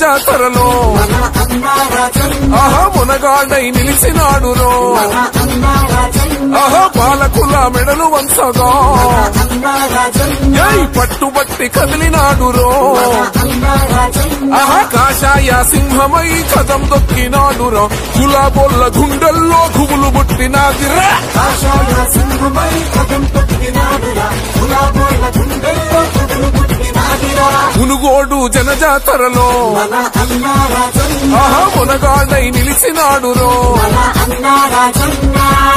జనజాతరలో మన అన్న రాజన్న ఆహా మునగాడై నిలిచినాడు రో మన అన్న రాజన్న ఆహా పాలకుల మెడలు వంచగా అన్న రాజన్న ఏయ్ పట్టుబట్టి కదిలినాడు రో అన్న రాజన్న ఆహా కాషాయ సింహమై కదం దొక్కినాడు రా గులాబోళ్ళ గుండెల్లో గుబులు పుట్టినాదిరా కాషాయ సింహమై కథం తొక్కినాడురా గులాబోళ్ళ గుండెల్లో కుదురు పుట్టినాదిరా మునుగోడు జనజాతరలో మన అన్న రాజన్న ఆహా మునగాడై నిలిచినాడు రో మన అన్న రాజన్న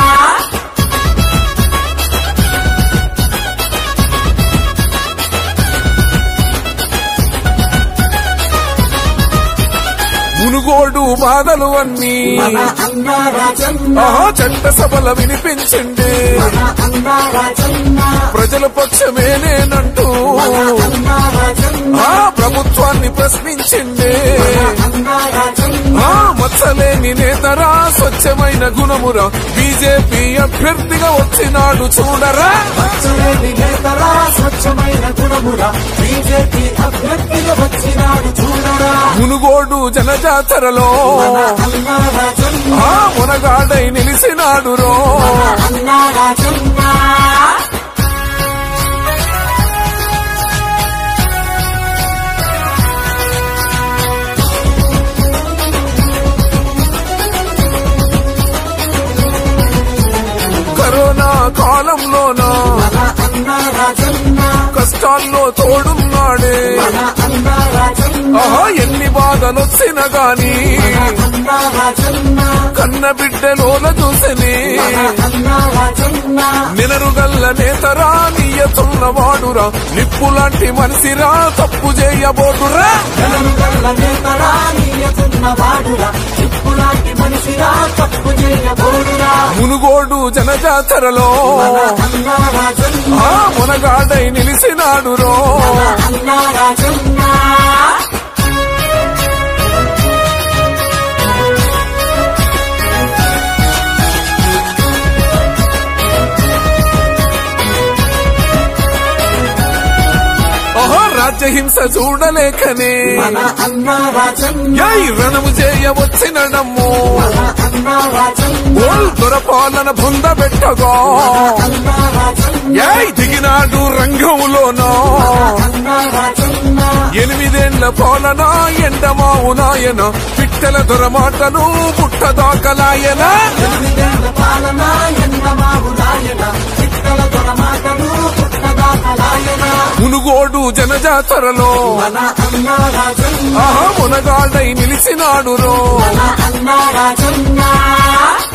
మునుగోడు బాధలు అన్నీ మన అన్న రాజన్న ఆహా చట్ట సభల వినిపించింది మన అన్న రాజన్న ప్రజల పక్షమేనేనంటూ మన అన్న రాజన్న ఆ ప్రభుత్వాన్ని ప్రశ్నించింది అన్న రాజన్న ఆ మచ్చలేని నేతరా స్వచ్ఛమైన గుణమురా బీజేపీ అభ్యర్థిగా వచ్చినాడు చూడరా వచ్చలేని నేతరా స్వచ్ఛమైన గుణమురా బీజేపీ అభ్యర్థిగా వచ్చినాడు చూడరా మునుగోడు జనజాతరలో మన అన్న రాజన్న ఆ మునగాడై నిలిచినాడు రో అన్న రాజన్న కరోనా కాలంలోన మన అన్న రాజన్న కష్టాల్లో తోడున్నాడే మన అన్న రాజన్న ఆహా ఎన్ని బాధలొచ్చిన గాని అన్న రాజన్న కన్న బిడ్డలోల చూసని అన్న రాజన్న నినరుగల్ల నేతరా నీయతున్న వాడురా నిప్పులాంటి మనిషిరా తప్పు చేయబోడురా జనముగల్ల నేతరా నీయతున్న వాడురా చిప్పులాంటి మనిషిరా తప్పు చేయబోడురా మునుగోడు జనజాతరలో మన అన్న రాజన్న ఆ మునగాడై నిలిచినాడు రో అన్న రాజన్న ఓహో రాజ్యహింస చూడలేకనే మన అన్న రాజన్న ఏయ్ రణము చేయవచ్చినడమ్ము మన అన్న రాజన్న ఓల్ దొరపాలన బొందబెట్టగా అన్న రాజన్న ఏయ్ దిగినాడు రంగంలోనో అన్న రాజన్న ఎనిమిదేండ్ల పాలన ఎండమావు నాయన పిట్టల దొరమాటను పుట్టదాకలాయన ఎనిమిదేళ్ల పాలన ఎండమావు నాయన చిట్టల దొరమాటలు పుట్టదాకలాయన మునుగోడు జనజాతరలో మన అన్న రాజన్న ఆహా మునగాడై నిలిచినాడు రో మన అన్న రాజన్న